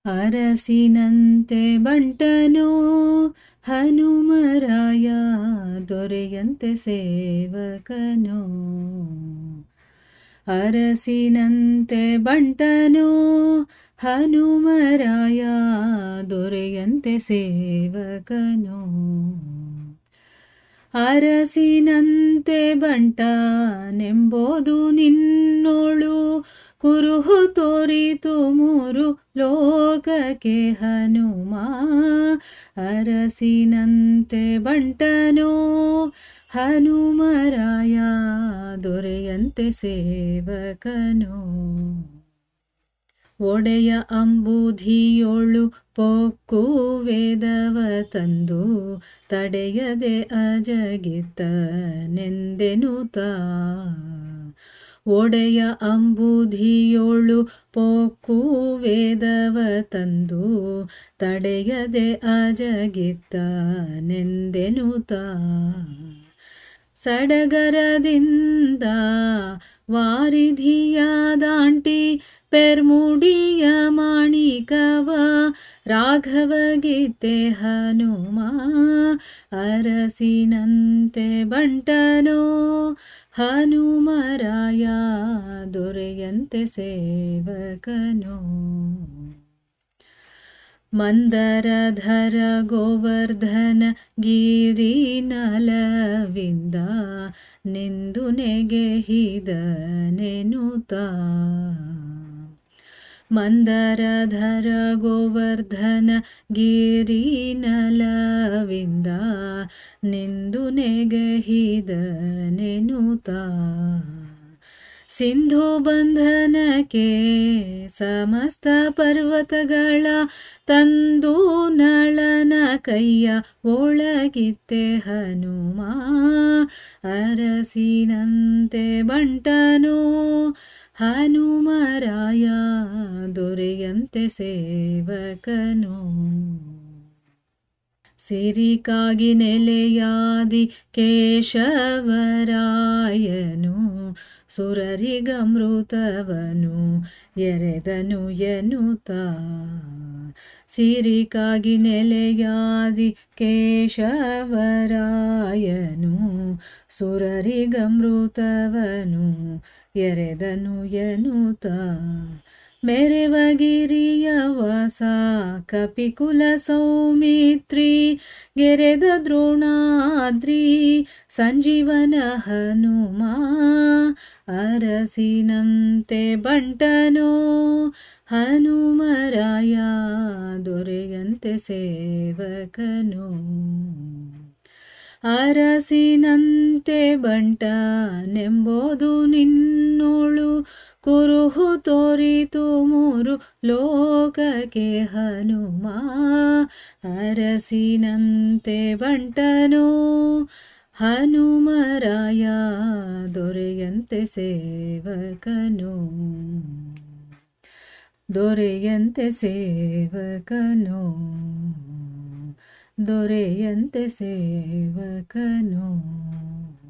ಅರಸಿನಂತೆ ಬಂಟನೋ ಹನುಮರಾಯ ದೊರೆಯಂತೆ ಸೇವಕನೋ ಅರಸಿನಂತೆ ಬಂಟನೋ ಹನುಮರಾಯ ದೊರೆಯಂತೆ ಸೇವಕನೋ ಅರಸಿನಂತೆ ಬಂಟನೆಂಬುದು ನಿನ್ನೋಳು ಕುರುಹು ತೋರಿತು ಮೂರು ಲೋಕಕ್ಕೆ ಹನುಮ ಅರಸಿನಂತೆ ಬಂಟನೋ ಹನುಮರಾಯ ದೊರೆಯಂತೆ ಸೇವಕನೋ ಒಡೆಯ ಅಂಬುಧಿಯೊಳು ಪೊಕ್ಕು ವೇದವ ತಂದು ತಡೆಯದೆ ಅಜಗಿತ್ತನೆಂದೆನುತ ಒಡೆಯ ಅಂಬುಧಿಯೊಳು ಪೊಕ್ಕು ವೇದವ ತಂದು ತಡೆಯದೆ ಅಜಗಿತ್ತನೆಂದೆನುತ ಸಡಗರದಿಂದ ವಾರಿಧಿಯ ದಾಂಟಿ ಪೆರ್ಮುಡಿಯ ಮಾಣಿಕವ ರಾಘವ ಗೀತೆ ಹನುಮ ಅರಸಿನಂತೆ ಬಂಟನೋ ಹನುಮರಾಯ ದೊರೆಯಂತೆ ಸೇವಕನೋ ಮಂದರಧರ ಗೋವರ್ಧನ ಗಿರಿನಲವಿಂದ ನಿಂದು ನೆಗೆಹಿದ ನೆನುತ ಮಂದರಧರ ಗೋವರ್ಧನ ಗಿರಿನಲವಿಂದ ನಿಂದು ನೆಗೆಹಿದ ನೆನುತ ಸಿಂಧು ಬಂಧನಕ್ಕೆ ಸಮಸ್ತ ಪರ್ವತಗಳ ತಂದು ನಳನ ಕೈಯ ಒಳಗಿತ್ತೆ ಹನುಮ ಅರಸಿನಂತೆ ಬಂಟನೋ ಹನುಮರಾಯ ದೊರೆಯಂತೆ ಸೇವಕನೋ ಸಿರಿಕಾಗಿ ನೆಲೆಯಾದಿ ಕೇಶವರಾಯನು ಸುರರಿಗಮೃತವನು ಎರೆದನು ಎನ್ನುತ್ತ ಸಿರಿಕಾಗಿ ನೆಲೆಯಾದಿ ಕೇಶವರಾಯನು ಸುರರಿಗಮೃತವನು ಎರೆದನು ಎನ್ನುತ್ತ ಮೆರೆವಗಿರಿಯ ವಾಸ ಕಪಿಕುಲ ಸೌಮಿತ್ರಿ ಗೆರೆದ ದ್ರೋಣಾದ್ರಿ ಸಂಜೀವನ ಹನುಮ ಅರಸಿನಂತೆ ಬಂಟನೋ ಹನುಮರಾಯ ದೊರೆಯಂತೆ ಸೇವಕನೋ ಅರಸಿನಂತೆ ಬಂಟನೆಂಬುದು ನಿನ್ನೋಳು ಕುರುಹು ತೋರಿತು ಮೂರು ಲೋಕಕ್ಕೆ ಹನುಮ ಅರಸಿನಂತೆ ಬಂಟನೋ ಹನುಮರಾಯ ದೊರೆಯಂತೆ ಸೇವಕನೋ ದೊರೆಯಂತೆ ಸೇವಕನೋ ದೊರೆಯಂತೆ ಸೇವಕನೋ